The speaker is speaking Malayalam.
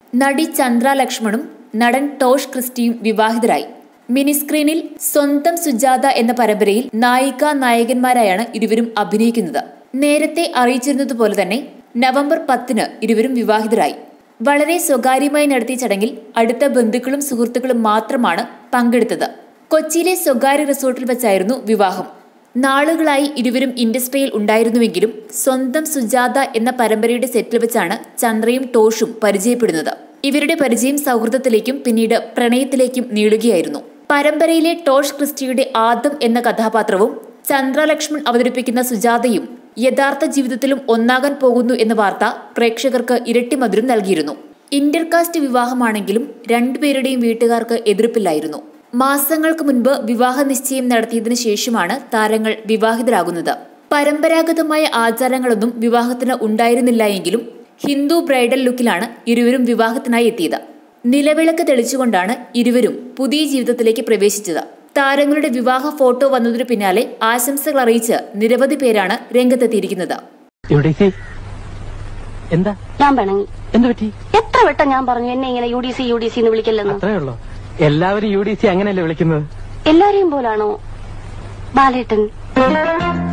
നടി ചന്ദ്ര ലക്ഷ്മണും നടൻ ടോഷ് ക്രിസ്റ്റിയും വിവാഹിതരായി മിനിസ്ക്രീനിൽ സ്വന്തം സുജാത എന്ന പരമ്പരയിൽ നായിക നായകന്മാരായാണ് ഇരുവരും അഭിനയിക്കുന്നത് നേരത്തെ അറിയിച്ചിരുന്നതുപോലെ തന്നെ നവംബർ പത്തിന് ഇരുവരും വിവാഹിതരായി വളരെ സ്വകാര്യമായി നടത്തിയ ചടങ്ങിൽ അടുത്ത ബന്ധുക്കളും സുഹൃത്തുക്കളും മാത്രമാണ് പങ്കെടുത്തത് കൊച്ചിയിലെ സ്വകാര്യ റിസോർട്ടിൽ വെച്ചായിരുന്നു വിവാഹം നാളുകളായി ഇരുവരും ഇൻഡസ്ട്രിയിൽ ഉണ്ടായിരുന്നുവെങ്കിലും സ്വന്തം സുജാത എന്ന പരമ്പരയുടെ സെറ്റിൽ വെച്ചാണ് ചന്ദ്രയും ടോഷും പരിചയപ്പെടുന്നത് ഇവരുടെ പരിചയം സൗഹൃദത്തിലേക്കും പിന്നീട് പ്രണയത്തിലേക്കും നീളുകയായിരുന്നു പരമ്പരയിലെ ടോഷ് ക്രിസ്റ്റിയുടെ ആദം എന്ന കഥാപാത്രവും ചന്ദ്ര ലക്ഷ്മൺ അവതരിപ്പിക്കുന്ന സുജാതയും യഥാർത്ഥ ജീവിതത്തിലും ഒന്നാകാൻ പോകുന്നു എന്ന വാർത്ത പ്രേക്ഷകർക്ക് ഇരട്ടി മധുരം നൽകിയിരുന്നു ഇന്റർകാസ്റ്റ് വിവാഹമാണെങ്കിലും രണ്ടുപേരുടെയും വീട്ടുകാർക്ക് എതിർപ്പില്ലായിരുന്നു മാസങ്ങൾക്ക് മുൻപ് വിവാഹ നിശ്ചയം നടത്തിയതിനു ശേഷമാണ് താരങ്ങൾ വിവാഹിതരാകുന്നത് പരമ്പരാഗതമായ ആചാരങ്ങളൊന്നും വിവാഹത്തിന് ഉണ്ടായിരുന്നില്ല എങ്കിലും ഹിന്ദു ബ്രൈഡൽ ലുക്കിലാണ് ഇരുവരും വിവാഹത്തിനായി എത്തിയത് നിലവിളക്ക് തെളിച്ചുകൊണ്ടാണ് ഇരുവരും പുതിയ ജീവിതത്തിലേക്ക് പ്രവേശിച്ചത് താരങ്ങളുടെ വിവാഹ ഫോട്ടോ വന്നതിനു പിന്നാലെ ആശംസകൾ അറിയിച്ച് നിരവധി പേരാണ് രംഗത്തെത്തിയിരിക്കുന്നത് ഇവിടെ എന്താ ഞാൻ പിണങ്ങി എന്ത് പറ്റി എത്ര വട്ടം ഞാൻ പറഞ്ഞു എന്നെ ഇങ്ങനെ U D C U D C എന്ന് വിളിക്കല്ലെന്ന് അത്രേ ഉള്ളോ എല്ലാവരും യു ഡി സി അങ്ങനെയല്ലേ വിളിക്കുന്നത് എല്ലാരെയും പോലാണോ ബാലേട്ടൻ